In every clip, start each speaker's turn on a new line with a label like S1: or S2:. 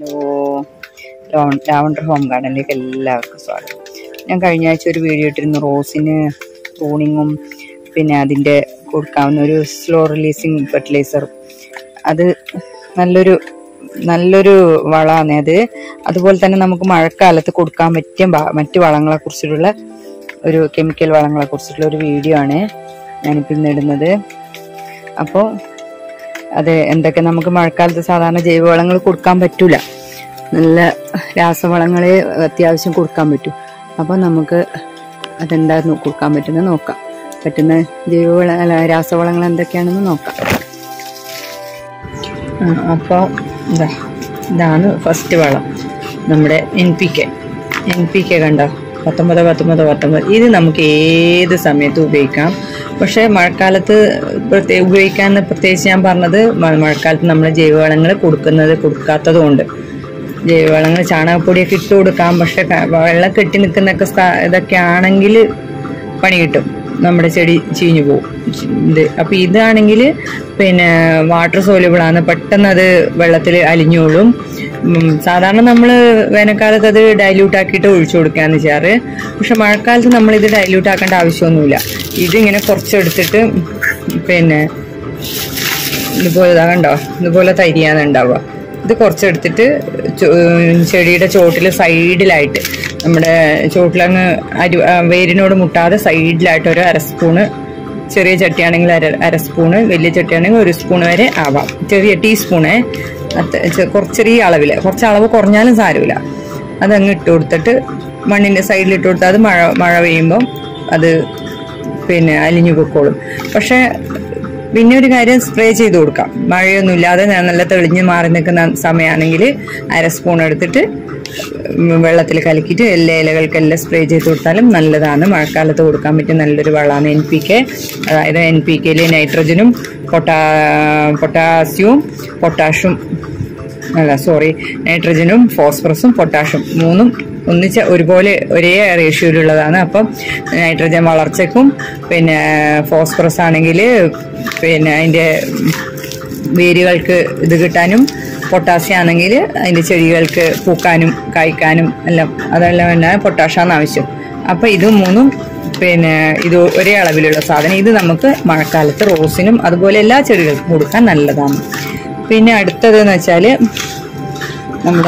S1: hello lavender home ഗാർഡനിലേക്ക് എല്ലാവർക്കും സ്വാഗതം ഞാൻ കഴിഞ്ഞ ആഴ്ച ഒരു വീഡിയോ ഇട്ടിരുന്നു റോസിന് പ്രൂണിങ്ങും പിന്നെ അതിൻ്റെ കൊടുക്കാവുന്ന ഒരു സ്ലോ റിലീസിങ് ഫെർട്ടിലൈസർ അത് നല്ലൊരു നല്ലൊരു വളമാണ് അത് അതുപോലെ തന്നെ നമുക്ക് മഴക്കാലത്ത് കൊടുക്കാൻ പറ്റിയ ഭ- മറ്റു വളങ്ങളെ കുറിച്ചിട്ടുള്ള ഒരു കെമിക്കൽ വളങ്ങളെ കുറിച്ചിട്ടുള്ള ഒരു വീഡിയോ ആണ് ഞാനിപ്പോൾ ഇന്ന് ഇടുന്നത് അപ്പോൾ അത് എന്തൊക്കെ നമുക്ക് മഴക്കാലത്ത് സാധാരണ ജൈവവളങ്ങൾ കൊടുക്കാൻ പറ്റൂല നല്ല രാസവളങ്ങളെ അത്യാവശ്യം കൊടുക്കാൻ പറ്റും അപ്പോൾ നമുക്ക് അതെന്താ നോ- കൊടുക്കാൻ പറ്റുന്നത് നോക്കാം പറ്റുന്ന ജൈവവള അല്ല രാസവളങ്ങൾ എന്തൊക്കെയാണെന്ന് നോക്കാം അപ്പോൾ ഇതാ ഇതാണ് ഫസ്റ്റ് വളം നമ്മുടെ N P K N P K കണ്ടോ പത്തൊമ്പത് പത്തൊമ്പത് പത്തൊമ്പത് ഇത് നമുക്ക് ഏത് സമയത്തും ഉപയോഗിക്കാം പക്ഷേ മഴക്കാലത്ത് പ്രത്യേ ഉപയോഗിക്കാമെന്ന് പ്രത്യേകിച്ച് ഞാൻ പറഞ്ഞത് മ- മഴക്കാലത്ത് നമ്മൾ ജൈവവളങ്ങൾ കൊടുക്കുന്നത് കൊടുക്കാത്തത് കൊണ്ട് ജൈവവളങ്ങൾ ചാണകപ്പൊടിയൊക്കെ ഇട്ട് കൊടുക്കാം പക്ഷെ ക- വെള്ളം കെട്ടി നിൽക്കുന്നൊക്കെ സ്ഥ- ഇതൊക്കെ ആണെങ്കിൽ പണി കിട്ടും നമ്മുടെ ചെടി ചീഞ്ഞു പോകും ചി- ഇത് അപ്പൊ ഇതാണെങ്കിൽ പിന്നെ വാട്ടർ സോല്യൂബിൾ ആണ് പെട്ടെന്ന് അത് വെള്ളത്തിൽ അലിഞ്ഞോളും ഉം, സാധാരണ നമ്മൾ വേനൽക്കാലത്ത് അത് ഡൈല്യൂട്ട് ആക്കിയിട്ട് ഒഴിച്ചു കൊടുക്കാന്ന് ചെയ്യാറ് പക്ഷെ മഴക്കാലത്ത് നമ്മൾ ഇത് ഡൈല്യൂട്ട് ആക്കേണ്ട ആവശ്യമൊന്നുമില്ല ഇതിങ്ങനെ കുറച്ചെടുത്തിട്ട് പിന്നെ ഇതുപോലെ ഇതാ കണ്ടോ ഇതുപോലെ തരിയാണ് ഉണ്ടാവുക ഇത് കുറച്ചെടുത്തിട്ട് ചോ- ചെടിയുടെ ചോട്ടിൽ സൈഡിലായിട്ട് നമ്മുടെ ചോട്ടിലങ്ങ് അരി ആ, വേരിനോട് മുട്ടാതെ സൈഡിലായിട്ട് ഒരു അര സ്പൂണ് ചെറിയ ചട്ടിയാണെങ്കിൽ അര അര സ്പൂണ് വലിയ ചട്ടിയാണെങ്കിൽ ഒരു സ്പൂൺ വരെ ആവാം ചെറിയ ടീസ്പൂണേ അത് ചെ- കുറച്ച് ചെറിയ അളവിൽ കുറച്ച് അളവ് കുറഞ്ഞാലും സാരമില്ല അതങ്ങ് ഇട്ട് കൊടുത്തിട്ട് മണ്ണിന്റെ സൈഡിൽ ഇട്ട് കൊടുത്താൽ അത് മഴ മഴ പെയ്യുമ്പം അത് പിന്നെ അലിഞ്ഞു പൊക്കോളും പക്ഷെ പിന്നെ ഒരു കാര്യം സ്പ്രേ ചെയ്ത് കൊടുക്കാം മഴയൊന്നും ഇല്ലാതെ ന- നല്ല തെളിഞ്ഞ് മാറി നിൽക്കുന്ന സമയമാണെങ്കിൽ അര സ്പൂൺ എടുത്തിട്ട് വെള്ളത്തിൽ കലക്കിയിട്ട് എല്ലാ ഇലകൾക്കെല്ലാം സ്പ്രേ ചെയ്ത് കൊടുത്താലും നല്ലതാണ് മഴക്കാലത്ത് കൊടുക്കാൻ പറ്റിയ നല്ലൊരു വളമാണ് എൻ പി കെ അതായത് എൻ പി കെയിൽ നൈട്രജനും പൊട്ടാ പൊട്ടാസ്യവും പൊട്ടാഷും അല്ല സോറി നൈട്രജനും ഫോസ്ഫറസും പൊട്ടാഷും മൂന്നും ഒന്നിച്ച് ഒരുപോലെ ഒരേ റേഷ്യോയിലുള്ളതാണ് അപ്പം നൈട്രജൻ വളർച്ചയ്ക്കും പിന്നെ ഫോസ്ഫറസ് ആണെങ്കിൽ പിന്നെ അതിൻ്റെ വേരുകൾക്ക് ഇത് കിട്ടാനും പൊട്ടാസ്യം ആണെങ്കിൽ അതിൻ്റെ ചെടികൾക്ക് പൂക്കാനും കായ്ക്കാനും എല്ലാം അതെല്ലാം വേണ്ട പൊട്ടാഷാണ് ആവശ്യം അപ്പം ഇത് മൂന്നും പിന്നെ ഇത് ഒരേ അളവിലുള്ള സാധനം ഇത് നമുക്ക് മഴക്കാലത്ത് റോസിനും അതുപോലെ എല്ലാ ചെടികൾക്കും കൊടുക്കാൻ നല്ലതാണ് പിന്നെ അടുത്തതെന്ന് വെച്ചാൽ നമ്മുടെ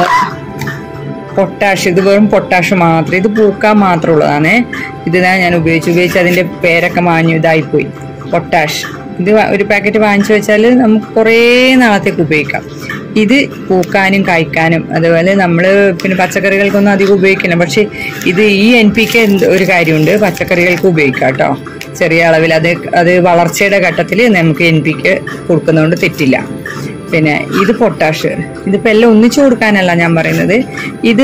S1: പൊട്ടാഷ് ഇത് വെറും പൊട്ടാഷ് മാത്രം ഇത് പൂക്കാൻ മാത്രമുള്ളതാണ് ഇത് ദാ ഞാൻ ഉപയോഗിച്ച് ഉപയോഗിച്ച് അതിന്റെ പേരൊക്കെ മാഞ്ഞു ഇതായിപ്പോയി പൊട്ടാഷ് ഇത് വ- ഒരു പാക്കറ്റ് വാങ്ങിച്ചു വെച്ചാൽ നമുക്ക് കുറേ നാളത്തേക്ക് ഉപയോഗിക്കാം ഇത് പൂക്കാനും കായ്ക്കാനും അതുപോലെ നമ്മൾ പിന്നെ പച്ചക്കറികൾക്കൊന്നും അധികം ഉപയോഗിക്കില്ല പക്ഷെ ഇത് ഈ എൻ പി കെ ഒരു കാര്യമുണ്ട് പച്ചക്കറികൾക്ക് ഉപയോഗിക്കാം കേട്ടോ ചെറിയ അളവിൽ അത് അത് വളർച്ചയുടെ ഘട്ടത്തിൽ നമുക്ക് എൻ പി കെ കൊടുക്കുന്നതുകൊണ്ട് തെറ്റില്ല പിന്നെ ഇത് പൊട്ടാഷ് ഇതിപ്പോൾ എല്ലാം ഒന്നിച്ചു കൊടുക്കാനല്ല ഞാൻ പറയുന്നത് ഇത്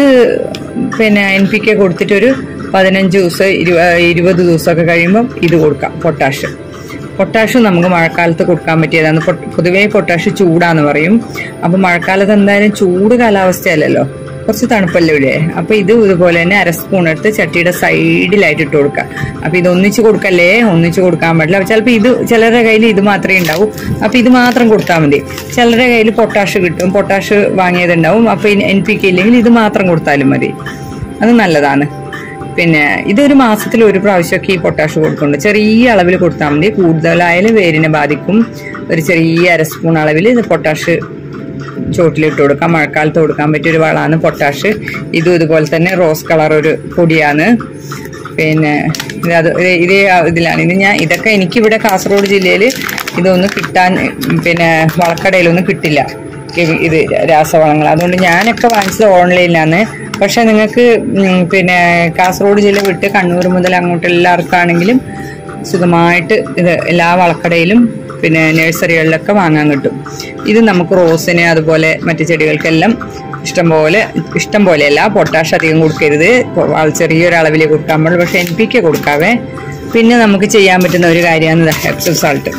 S1: പിന്നെ എൻ പി കെ കൊടുത്തിട്ടൊരു പതിനഞ്ച് ദിവസം ഇരു ഇരുപത് ദിവസമൊക്കെ കഴിയുമ്പം ഇത് കൊടുക്കാം പൊട്ടാഷ് പൊട്ടാഷ് നമുക്ക് മഴക്കാലത്ത് കൊടുക്കാൻ പറ്റിയതാണ് പൊ- പൊതുവേ പൊട്ടാഷ് ചൂടാന്ന് പറയും അപ്പം മഴക്കാലത്ത് എന്തായാലും ചൂട് കാലാവസ്ഥയല്ലല്ലോ കുറച്ച് തണുപ്പല്ലേ ഇവിടെ അപ്പൊ ഇത് ഇതുപോലെ തന്നെ അര സ്പൂൺ എടുത്ത് ചട്ടിയുടെ സൈഡിലായിട്ട് ഇട്ട് കൊടുക്കുക അപ്പൊ ഇത് ഒന്നിച്ച് കൊടുക്കല്ലേ ഒന്നിച്ച് കൊടുക്കാൻ പാടില്ല ചിലപ്പോൾ ഇത് ചിലരുടെ കയ്യിൽ ഇത് മാത്രമേ ഉണ്ടാവൂ അപ്പൊ ഇത് മാത്രം കൊടുത്താൽ മതി ചിലരുടെ കയ്യിൽ പൊട്ടാഷ് കിട്ടും പൊട്ടാഷ് വാങ്ങിയതുണ്ടാവും അപ്പൊ എൻ പി കെ ഇല്ലെങ്കിൽ ഇത് മാത്രം കൊടുത്താലും മതി അത് നല്ലതാണ് പിന്നെ ഇതൊരു മാസത്തിൽ ഒരു പ്രാവശ്യമൊക്കെ ഈ പൊട്ടാഷ് കൊടുക്കുന്നുണ്ട് ചെറിയ അളവിൽ കൊടുത്താൽ മതി കൂടുതലായാലും വേരിനെ ബാധിക്കും ഒരു ചെറിയ അര സ്പൂൺ അളവിൽ ഇത് പൊട്ടാഷ് ചോട്ടിലിട്ട് കൊടുക്കാം മഴക്കാലത്ത് കൊടുക്കാൻ പറ്റിയ ഒരു വളമാണ് പൊട്ടാഷ് ഇതും ഇതുപോലെ തന്നെ റോസ് കളർ ഒരു പൊടിയാണ് പിന്നെ ഇത് അത് ഇത് ഇതേ ഇതിലാണ് ഇത് ഞാൻ ഇതൊക്കെ എനിക്കിവിടെ കാസർഗോഡ് ജില്ലയിൽ ഇതൊന്നും കിട്ടാൻ പിന്നെ വളക്കടയിലൊന്നും കിട്ടില്ല ഇത് ഇത് രാസവളങ്ങൾ അതുകൊണ്ട് ഞാനൊക്കെ വാങ്ങിച്ചത് ഓൺലൈനിലാണ് പക്ഷെ നിങ്ങൾക്ക് ഉം, പിന്നെ കാസർഗോഡ് ജില്ല വിട്ട് കണ്ണൂർ മുതൽ അങ്ങോട്ട് എല്ലാവർക്കും ആണെങ്കിലും സുഖമായിട്ട് ഇത് എല്ലാ വളക്കടയിലും പിന്നെ നഴ്സറികളിലൊക്കെ വാങ്ങാൻ കിട്ടും ഇത് നമുക്ക് റോസിന് അതുപോലെ മറ്റു ചെടികൾക്കെല്ലാം ഇഷ്ടം പോലെ ഇഷ്ടം പോലെയല്ല പൊട്ടാഷ് അധികം കൊടുക്കരുത് വ- ചെറിയൊരു അളവിൽ കൊടുക്കാൻ പാടുള്ളൂ പക്ഷെ എൻ പി കെ കൊടുക്കാവേ പിന്നെ നമുക്ക് ചെയ്യാൻ പറ്റുന്ന ഒരു കാര്യമാണ് ഹെപ്സം സാൾട്ട്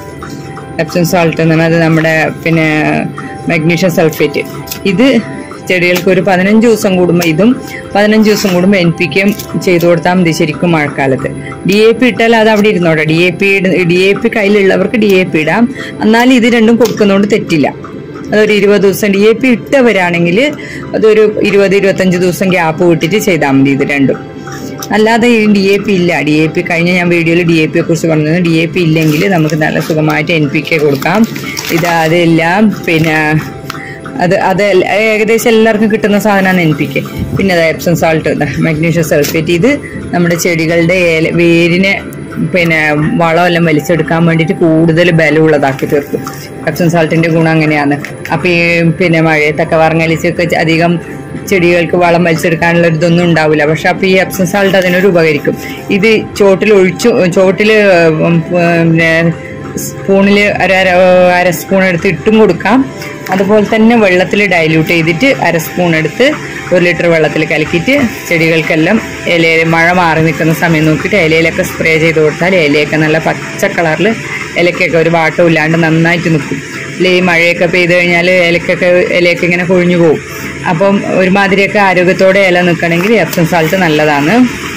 S1: എപ്സം സാൾട്ട് എന്ന് പറഞ്ഞാൽ അത് നമ്മുടെ പിന്നെ മഗ്നീഷ്യം സൾഫേറ്റ് ഇത് ചെടികൾക്ക് ഒരു പതിനഞ്ച് ദിവസം കൂടുമ്പോൾ ഇതും പതിനഞ്ച് ദിവസം കൂടുമ്പോൾ എൻ പി കെയും ചെയ്തു കൊടുത്താൽ മതി ശരിക്കും മഴക്കാലത്ത് ഡി എ പി ഇട്ടാൽ അത് അവിടെ ഇരുന്നോട്ടെ D A P D A P കയ്യിലുള്ളവർക്ക് ഡി എ പി ഇടാം എന്നാലും ഇത് രണ്ടും കൊടുക്കുന്നതുകൊണ്ട് തെറ്റില്ല അതൊരു ഇരുപത് ദിവസം ഡി എ പി ഇട്ടവരാണെങ്കിൽ അതൊരു ഇരുപത് ഇരുപത്തഞ്ച് ദിവസം ഗ്യാപ്പ് വിട്ടിട്ട് ചെയ്താൽ മതി ഇത് രണ്ടും അല്ലാതെ ഈ ഡി എ പി ഇല്ല ഡി എ പി കഴിഞ്ഞ ഞാൻ വീഡിയോയിൽ ഡി എ പിയെ കുറിച്ച് പറഞ്ഞത് ഡി എ പി ഇല്ലെങ്കിൽ നമുക്ക് നല്ല സുഖമായിട്ട് എൻ പി കെ കൊടുക്കാം ഇത് അതെല്ലാം പിന്നെ അത് അത് എൽ- ഏകദേശം എല്ലാവർക്കും കിട്ടുന്ന സാധനമാണ് എൻ പി കെ പിന്നെ അത് എപ്സം സാൾട്ട് മഗ്നീഷ്യം സൾഫേറ്റ് ഇത് നമ്മുടെ ചെടികളുടെ ഏല വേരിനെ പിന്നെ വളമെല്ലാം വലിച്ചെടുക്കാൻ വേണ്ടിയിട്ട് കൂടുതൽ ബലമുള്ളതാക്കി തീർക്കും എപ്സം സാൾട്ടിന്റെ ഗുണം അങ്ങനെയാണ് അപ്പൊ ഈ പിന്നെ മഴയത്തൊക്കെ വറങ്ങലിച്ചൊക്കെ അധികം ചെടികൾക്ക് വളം വലിച്ചെടുക്കാനുള്ള ഒരു ഇതൊന്നും ഉണ്ടാവില്ല പക്ഷെ അപ്പൊ ഈ എപ്സം സാൾട്ട് അതിനൊരു ഉപകരിക്കും ഇത് ചോട്ടിൽ ഒഴിച്ചു ചോട്ടിൽ പിന്നെ സ്പൂണിൽ അര അര അര സ്പൂൺ എടുത്ത് ഇട്ടും കൊടുക്കാം അതുപോലെ തന്നെ വെള്ളത്തിൽ ഡൈല്യൂട്ട് ചെയ്തിട്ട് അര സ്പൂൺ എടുത്ത് ഒരു ലിറ്റർ വെള്ളത്തിൽ കലക്കിയിട്ട് ചെടികൾക്കെല്ലാം ഇല മഴ മാറി നിൽക്കുന്ന സമയം നോക്കിയിട്ട് ഇലയിലൊക്കെ സ്പ്രേ ചെയ്ത് കൊടുത്താൽ ഇലയൊക്കെ നല്ല പച്ച കളറിൽ ഇലക്കൊക്കെ ഒരു വാട്ടവും ഇല്ലാണ്ട് നന്നായിട്ട് നിൽക്കും ഇല്ല ഈ മഴയൊക്കെ പെയ്ത് കഴിഞ്ഞാൽ ഇലക്കൊക്കെ ഇലയൊക്കെ ഇങ്ങനെ കൊഴിഞ്ഞു പോകും അപ്പം ഒരുമാതിരിയൊക്കെ ആരോഗ്യത്തോടെ ഇല നിൽക്കണമെങ്കിൽ എപ്സം സാൾട്ട് നല്ലതാണ്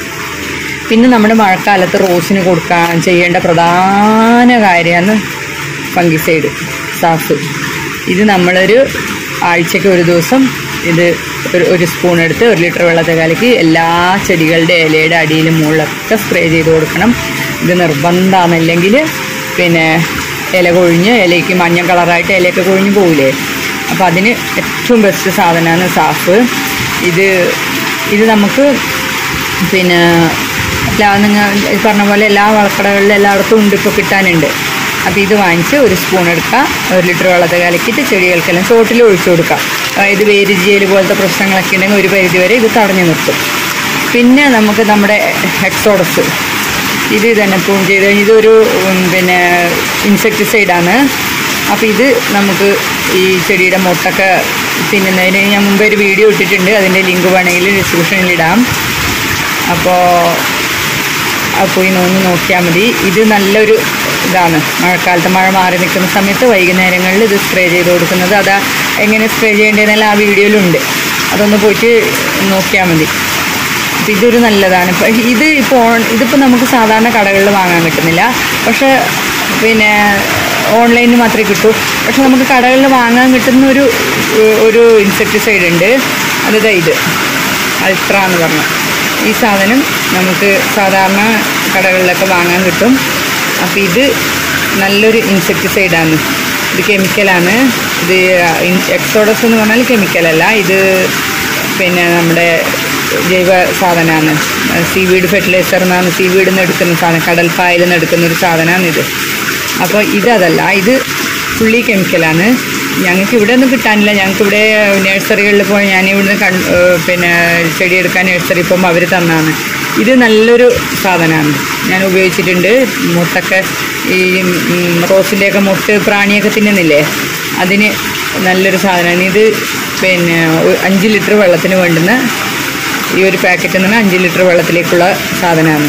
S1: പിന്നെ നമ്മുടെ മഴക്കാലത്ത് റോസിന് കൊടുക്കാൻ ചെയ്യേണ്ട പ്രധാന കാര്യമാണ് ഫംഗിസൈഡ് സാഫ് ഇത് നമ്മളൊരു ആഴ്ചയ്ക്ക് ഒരു ദിവസം ഇത് ഒരു ഒരു സ്പൂൺ എടുത്ത് ഒരു ലിറ്റർ വെള്ളത്തെ കലക്കി എല്ലാ ചെടികളുടെ ഇലയുടെ അടിയിലും മുകളിലൊക്കെ സ്പ്രേ ചെയ്ത് കൊടുക്കണം ഇത് നിർബന്ധമാണെന്നില്ലെങ്കിൽ പിന്നെ ഇല കൊഴിഞ്ഞ് ഇലയ്ക്ക് മഞ്ഞ കളറായിട്ട് ഇലയൊക്കെ കൊഴിഞ്ഞ് പോവില്ലേ അപ്പോൾ അതിന് ഏറ്റവും ബെസ്റ്റ് സാധനമാണ് സാഫ് ഇത് ഇത് നമുക്ക് പിന്നെ എല്ലാ നിങ്ങൾ പറഞ്ഞ പോലെ എല്ലാ വളക്കടകളിലും എല്ലായിടത്തും ഉണ്ട് ഇപ്പോൾ കിട്ടാനുണ്ട് അപ്പോൾ ഇത് വാങ്ങിച്ച് ഒരു സ്പൂൺ എടുക്കുക ഒരു ലിറ്റർ വെള്ളത്തെ കലക്കിയിട്ട് ചെടികൾക്കെല്ലാം ചോട്ടിൽ ഒഴിച്ചു കൊടുക്കുക അതായത് വേരിജിയൽ പോലത്തെ പ്രശ്നങ്ങളൊക്കെ ഉണ്ടെങ്കിൽ ഒരു പരിധി വരെ ഇത് തടഞ്ഞു നിർത്തും പിന്നെ നമുക്ക് നമ്മുടെ ഹെക്സോഡസ് ഇത് തന്നെ പ്രൂൺ ചെയ്ത് കഴിഞ്ഞ് ഇതൊരു ഉം, പിന്നെ ഇൻസെക്ടിസൈഡാണ് അപ്പോൾ ഇത് നമുക്ക് ഈ ചെടിയുടെ മുട്ടൊക്കെ തിന്നുന്നതിന് ഞാൻ മുമ്പ് ഒരു വീഡിയോ ഇട്ടിട്ടുണ്ട് അതിൻ്റെ ലിങ്ക് വേണമെങ്കിൽ ഡിസ്ക്രിപ്ഷനിൽ ഇടാം അപ്പോൾ അത് പോയി ഒന്ന് നോക്കിയാൽ മതി ഇത് നല്ലൊരു ഇതാണ് മഴക്കാലത്ത് മഴ മാറി നിൽക്കുന്ന സമയത്ത് വൈകുന്നേരങ്ങളിൽ ഇത് സ്പ്രേ ചെയ്ത് കൊടുക്കുന്നത് അതാ എങ്ങനെ സ്പ്രേ ചെയ്യേണ്ടതെന്നെല്ലാം ആ വീഡിയോയിലുണ്ട് അതൊന്ന് പോയിട്ട് നോക്കിയാൽ മതി അപ്പം ഇതൊരു നല്ലതാണ് ഇപ്പം ഇത് ഇപ്പോൾ ഇതിപ്പോൾ നമുക്ക് സാധാരണ കടകളിൽ വാങ്ങാൻ കിട്ടുന്നില്ല പക്ഷേ പിന്നെ ഓൺലൈനിൽ മാത്രമേ കിട്ടൂ പക്ഷെ നമുക്ക് കടകളിൽ വാങ്ങാൻ കിട്ടുന്ന ഒരു ഒരു ഇൻസെക്ടിസൈഡ് ഉണ്ട് അത് ഇത് അൾട്ര എന്ന് പറഞ്ഞു ഈ സാധനം നമുക്ക് സാധാരണ കടകളിലൊക്കെ വാങ്ങാൻ കിട്ടും അപ്പോൾ ഇത് നല്ലൊരു ഇൻസെക്ടിസൈഡാണ് ഇത് കെമിക്കലാണ് ഇത് എക്സോഡസ് എന്ന് പറഞ്ഞാൽ കെമിക്കലല്ല ഇത് പിന്നെ നമ്മുടെ ജൈവ സാധനമാണ് സീവീഡ് ഫെർട്ടിലൈസർ എന്നാണ് സീവീഡിൽ നിന്ന് എടുക്കുന്ന സാധനം കടൽപ്പായലിൽ നിന്ന് എടുക്കുന്ന ഒരു സാധനമാണ് ഇത് അപ്പോൾ ഇതല്ല ഇത് ഫുള്ളി കെമിക്കലാണ് ഞങ്ങൾക്ക് ഇവിടെ ഒന്നും കിട്ടാനില്ല ഞങ്ങൾക്ക് ഇവിടെ നഴ്സറികളിൽ പോയി ഞാൻ ഇവിടുന്ന് കൺ ഏഹ് പിന്നെ ചെടി എടുക്കാൻ നഴ്സറി പോകുമ്പോൾ അവർ തന്നാണ് ഇത് നല്ലൊരു സാധനമാണ് ഞാൻ ഉപയോഗിച്ചിട്ടുണ്ട് മുട്ടൊക്കെ ഈ ഉം, റോസിൻ്റെയൊക്കെ മുട്ട് പ്രാണിയൊക്കെ തിന്നുന്നില്ലേ അതിന് നല്ലൊരു സാധനമാണ് ഇത് പിന്നെ ഒരു അഞ്ച് ലിറ്റർ വെള്ളത്തിന് വേണ്ടുന്ന ഈ ഒരു പാക്കറ്റ് എന്ന് പറഞ്ഞാൽ അഞ്ച് ലിറ്റർ വെള്ളത്തിലേക്കുള്ള സാധനമാണ്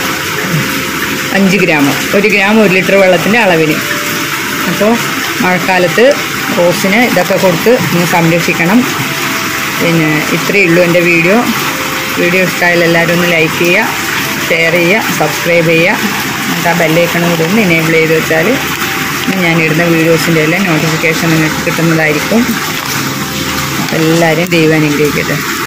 S1: അഞ്ച് ഗ്രാം ഒരു ഗ്രാം ഒരു ലിറ്റർ വെള്ളത്തിൻ്റെ അളവിന് അപ്പോൾ മഴക്കാലത്ത് റോസിന് ഇതൊക്കെ കൊടുത്ത് ഒന്ന് സംരക്ഷിക്കണം പിന്നെ ഇത്രയേ ഉള്ളൂ എൻ്റെ വീഡിയോ വീഡിയോ ഇഷ്ടമായാലും എല്ലാവരും ഒന്ന് ലൈക്ക് ചെയ്യുക ഷെയർ ചെയ്യുക സബ്സ്ക്രൈബ് ചെയ്യുക എന്നിട്ട് ആ ബെല്ലൈക്കണം കൂടി ഒന്ന് എനേബിൾ ചെയ്ത് വെച്ചാൽ ഞാനിടുന്ന വീഡിയോസിൻ്റെ എല്ലാം നോട്ടിഫിക്കേഷൻ നിങ്ങൾക്ക് കിട്ടുന്നതായിരിക്കും എല്ലാവരും ദൈവം അനുഗ്രഹിക്കട്ടെ